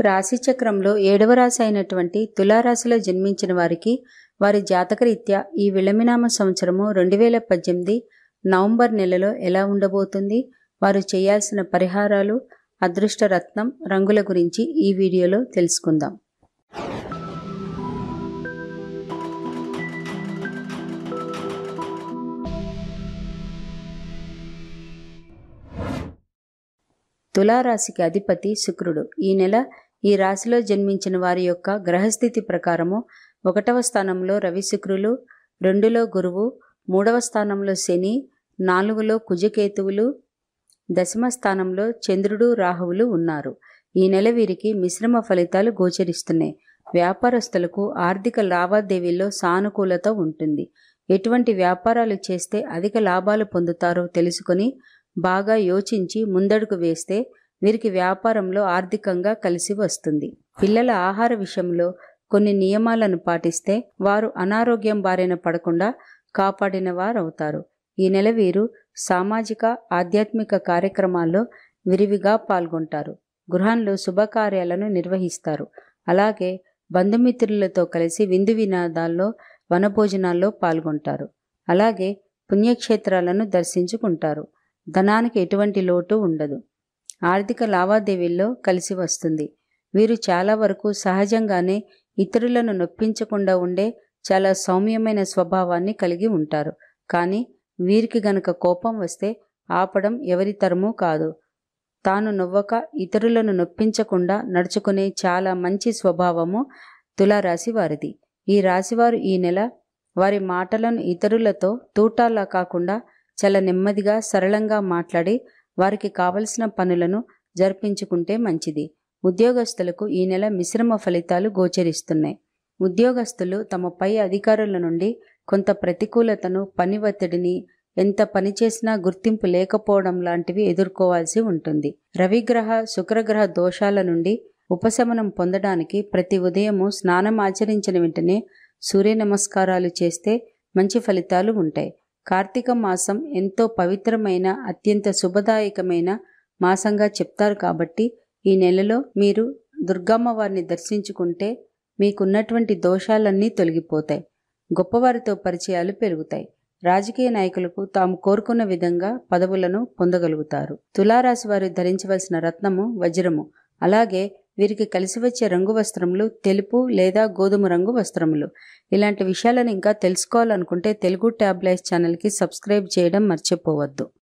రాశి చక్రంలో ఏడవ రాశి అయినటువంటి తులారాశిలో జన్మించిన వారికి వారి జాతకరీత్యా ఈ విళమినామ సంవత్సరము రెండు వేల పద్దెనిమిది నవంబర్ నెలలో ఎలా ఉండబోతుంది వారు చేయాల్సిన పరిహారాలు అదృష్ట రత్నం రంగుల గురించి ఈ వీడియోలో తెలుసుకుందాం తులారాశికి అధిపతి శుక్రుడు ఈ నెల ఈ రాశిలో జన్మించిన వారి యొక్క గ్రహస్థితి ప్రకారము ఒకటవ స్థానంలో రవి శుక్రులు రెండులో గురువు మూడవ స్థానంలో శని నాలుగులో కుజకేతువులు దశమ స్థానంలో చంద్రుడు రాహువులు ఉన్నారు ఈ నెల వీరికి మిశ్రమ ఫలితాలు గోచరిస్తున్నాయి వ్యాపారస్తులకు ఆర్థిక లావాదేవీల్లో సానుకూలత ఉంటుంది ఎటువంటి వ్యాపారాలు చేస్తే అధిక లాభాలు పొందుతారో తెలుసుకొని బాగా యోచించి ముందడుగు వేస్తే వీరికి వ్యాపారంలో ఆర్థికంగా కలిసి వస్తుంది పిల్లల ఆహార విషయంలో కొన్ని నియమాలను పాటిస్తే వారు అనారోగ్యం బారిన పడకుండా కాపాడిన వారవుతారు ఈ నెల వీరు సామాజిక ఆధ్యాత్మిక కార్యక్రమాల్లో విరివిగా పాల్గొంటారు గృహంలో శుభకార్యాలను నిర్వహిస్తారు అలాగే బంధుమిత్రులతో కలిసి విందు వినాదాల్లో వనభోజనాల్లో పాల్గొంటారు అలాగే పుణ్యక్షేత్రాలను దర్శించుకుంటారు ధనానికి ఎటువంటి లోటు ఉండదు ఆర్థిక లావాదేవీల్లో కలిసి వస్తుంది వీరు చాలా వరకు సహజంగానే ఇతరులను నొప్పించకుండా ఉండే చాలా సౌమ్యమైన స్వభావాన్ని కలిగి ఉంటారు కానీ వీరికి గనక కోపం వస్తే ఆపడం ఎవరి తరమూ కాదు తాను నవ్వక ఇతరులను నొప్పించకుండా నడుచుకునే చాలా మంచి స్వభావము తులారాశి వారిది ఈ రాశివారు ఈ నెల వారి మాటలను ఇతరులతో తూటాలా కాకుండా చాలా నెమ్మదిగా సరళంగా మాట్లాడి వారికి కావలసిన పనులను జరిపించుకుంటే మంచిది ఉద్యోగస్తులకు ఈ నెల మిశ్రమ ఫలితాలు గోచరిస్తున్నాయి ఉద్యోగస్తులు తమ పై అధికారుల నుండి కొంత ప్రతికూలతను పని ఒత్తిడిని ఎంత పని చేసినా గుర్తింపు లేకపోవడం లాంటివి ఎదుర్కోవాల్సి ఉంటుంది రవిగ్రహ శుక్రగ్రహ దోషాల నుండి ఉపశమనం పొందడానికి ప్రతి ఉదయము స్నానం ఆచరించిన వెంటనే సూర్య నమస్కారాలు చేస్తే మంచి ఫలితాలు ఉంటాయి కార్తీక మాసం ఎంతో పవిత్రమైన అత్యంత శుభదాయకమైన మాసంగా చెప్తారు కాబట్టి ఈ నెలలో మీరు దుర్గమ్మ వారిని దర్శించుకుంటే మీకున్నటువంటి దోషాలన్నీ తొలగిపోతాయి గొప్పవారితో పరిచయాలు పెరుగుతాయి రాజకీయ నాయకులకు తాము కోరుకున్న విధంగా పదవులను పొందగలుగుతారు తులారాశి వారు ధరించవలసిన రత్నము వజ్రము అలాగే వీరికి కలిసి వచ్చే రంగు వస్త్రములు తెలుపు లేదా గోధుమ రంగు వస్త్రములు ఇలాంటి విషయాలను ఇంకా తెలుసుకోవాలనుకుంటే తెలుగు ట్యాబ్లైట్స్ ఛానల్కి సబ్స్క్రైబ్ చేయడం మర్చిపోవద్దు